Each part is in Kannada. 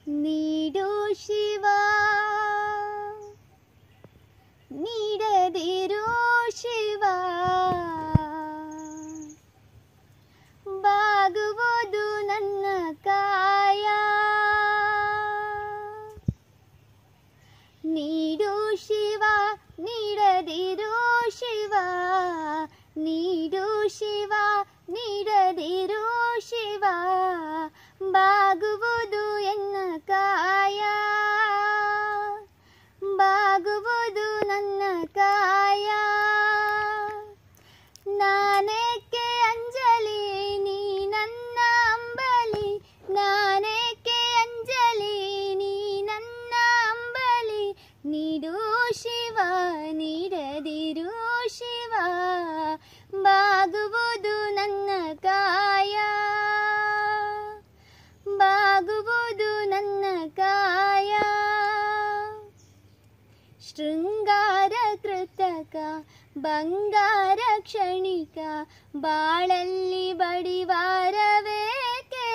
ನೀಡು ಶಿವ ನೀಡದಿರು ಶಿವ ಬಾಗುವುದು ನನ್ನ ಕಾಯ ನೀಡು ಶಿವ ನೀಡದಿರು ಶಿವ ನೀಡು ಶಿವ ನೀಡದಿರು ಶಿವ ಬಾಗುವುದು ಎನ್ನ ಕಾಯ ಬಾಗುವುದು ನನ್ನ ಕಾಯ ನಾನೇಕೆ ಅಂಜಲಿ ನೀ ನನ್ನ ಅಂಬಲಿ ನಾನೇಕೆ ಅಂಜಲಿ ನೀ ನನ್ನ ಅಂಬಲಿ ನೀಡು ಶಿವ ನೀಡದಿರು ಶಿವ ಬಾಗುವುದು ನನ್ನ ಕಾಯ ಬಾಗುವುದು ನನ್ನ ಕಾಯ ಶೃಂಗಾರ ಕೃತಕ ಬಂಗಾರ ಕ್ಷಣಿಕ ಬಾಳಲ್ಲಿ ಬಡಿವಾರವೇಕೆ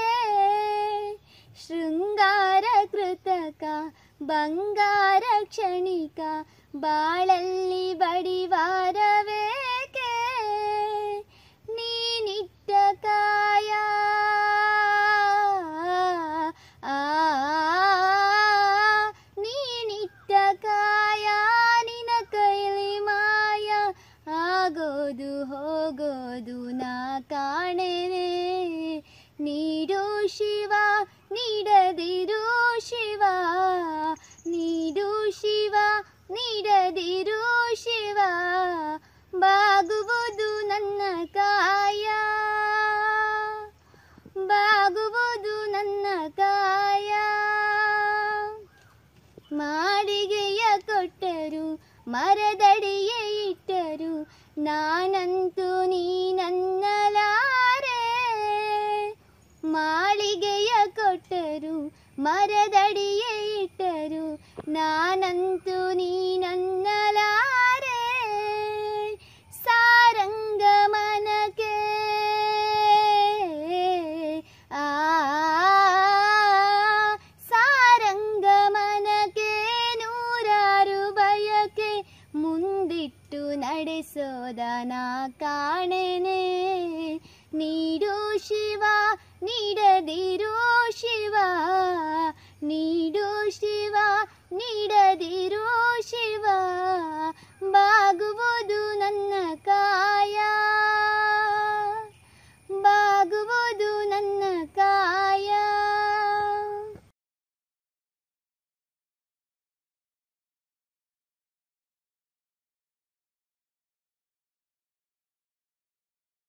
ಶೃಂಗಾರ ಕೃತಕ ಬಂಗಾರ ಕ್ಷಣಿಕ ಬಾಳಲ್ಲಿ ಬಡಿವಾರವೇಕೆ ನೀನಿಟ್ಟ ಕಾಯ ಆ ನೀನಿಟ್ಟ ಕಾಯ ನಿನ ಕೈಲಿ ಮಾಯ ಆಗೋದು ಹೋಗೋದು ನಾ ಕಾಣೆನೆ ನೀಡು ಶಿವ ನೀಡದಿರು ಶಿವ ನೀಡು ಶಿವ ನೀಡದಿರು ಶಿವ ಬಾಗುವುದು ನನ್ನ ಕಾಯ ಬಾಗುವುದು ನನ್ನ ಕಾಯ ಮಾಡಿಗೆಯ ಕೊಟ್ಟರು ಮರದಡಿಯೇ ಇಟ್ಟರು ನಾನಂತೂ ನೀನನ್ನಲಾರೆ ಮಾಳಿಗೆಯ ಕೊಟ್ಟರು ಮರದಡಿಯೇ ಇಟ್ಟರು ನಾನಂತೂ ನೀನನ್ನಲಾರೆ ಸಾರಂಗಮನಕ್ಕೆ ಆ ಸಾರಂಗಮನಕ್ಕೆ ನೂರಾರು ಬಯಕೆ ಮುಂದಿಟ್ಟು ನಡೆಸೋದ ನಾ ಕಾಣೆನೆ ನೀಡು ಶಿವ ನೀಡದಿರು ಶಿವ ನೀಡು ಶಿವ ನೀಡದಿರು ಶಿವ ಬಾಗುವುದು ನನ್ನ ಕಾಯ